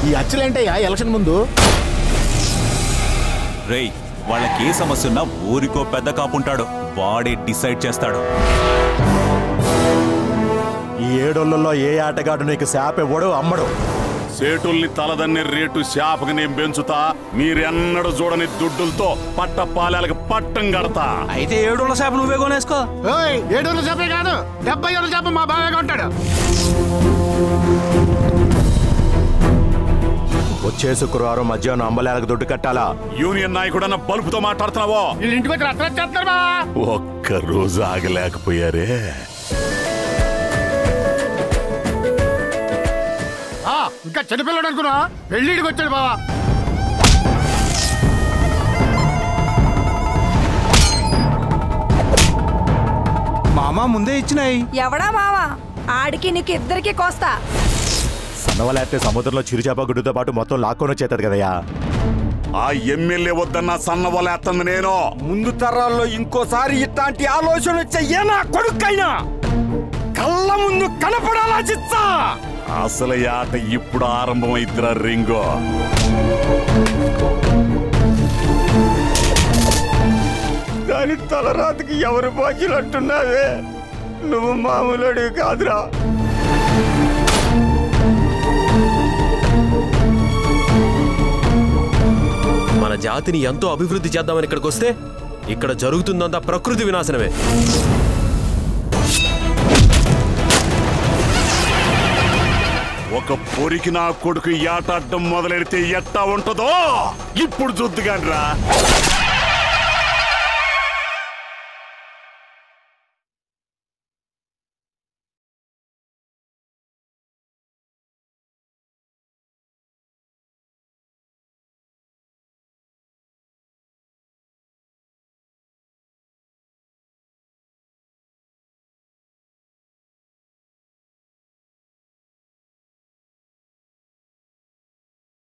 ఈ అచ్చలేంటయ్యా ఎలక్షన్ ముందు రేయ్ వాళ్ళకి ఏ సమస్య ఉన్నా ఊరికో పెద్ద కాపుంటాడు వాడే డిసైడ్ చేస్తాడు ఈ ఏడోళ్ళలో ఏ ఆటగాడు నీకు శాప ఇవ్వడు అమ్మడు సేటుల్ని తలదన్ని రేటు శాపకి నేను పెంచుతా మీరెన్నడూ చూడని దుడ్డులతో పట్ట పాలాలకు పట్టం కడతా అయితే ఏడు చేప నువ్వే కొనేసుకో ఏడు వందల చేపే కాదు డెబ్బై వందల చేప మా బాగా ఉంటాడు వచ్చే శుక్రవారం మధ్యాహ్నం అంబలేలకు దుడ్డు కట్టాలా యూనియన్ నాయకుడన్న బలుపుతో మాట్లాడుతున్నావో వీళ్ళ ఇంటికి వచ్చి రత్నం చేస్తారు బా ఒక్క రోజు ఆగలేకపోయారే ఆ, ఇంకా చిన్నపిల్లడు అనుకున్నా పెళ్ళిడికి వచ్చాడు బావా మామ ముందే ఇచ్చినాయి ఎవడా మావా ఆడికి నీకు ఇద్దరికి కోస్తా సన్నవలేస్తే సముద్రంలో చిరుచేప గుడ్డుతో పాటు మొత్తం లాక్కొని వచ్చేది కదయ్యా ఆ ఎమ్మెల్యే వద్దన్న సన్నవలేస్తుంది నేను ముందు తరాల్లో ఇంకోసారి ఇట్లాంటి ఆలోచన వచ్చే ఏ నా కొడుకైనా కళ్ళ ముందు కనపడాలా చిత్తా అసలు ఈ ఆట ఇప్పుడు ఆరంభమైద్దిరా రింగో దాని తలరాతకి ఎవరు బాధ్యులు అంటున్నావే నువ్వు మామూలుడివి కాదురా మన జాతిని ఎంతో అభివృద్ధి చేద్దామని ఇక్కడికి వస్తే ఇక్కడ జరుగుతుందంతా ప్రకృతి వినాశనమే ఒక పొరికి నా కొడుకు ఈ ఆట అడ్డం మొదలెడితే ఎట్టా ఉంటుందో ఇప్పుడు చూద్దుగాని రా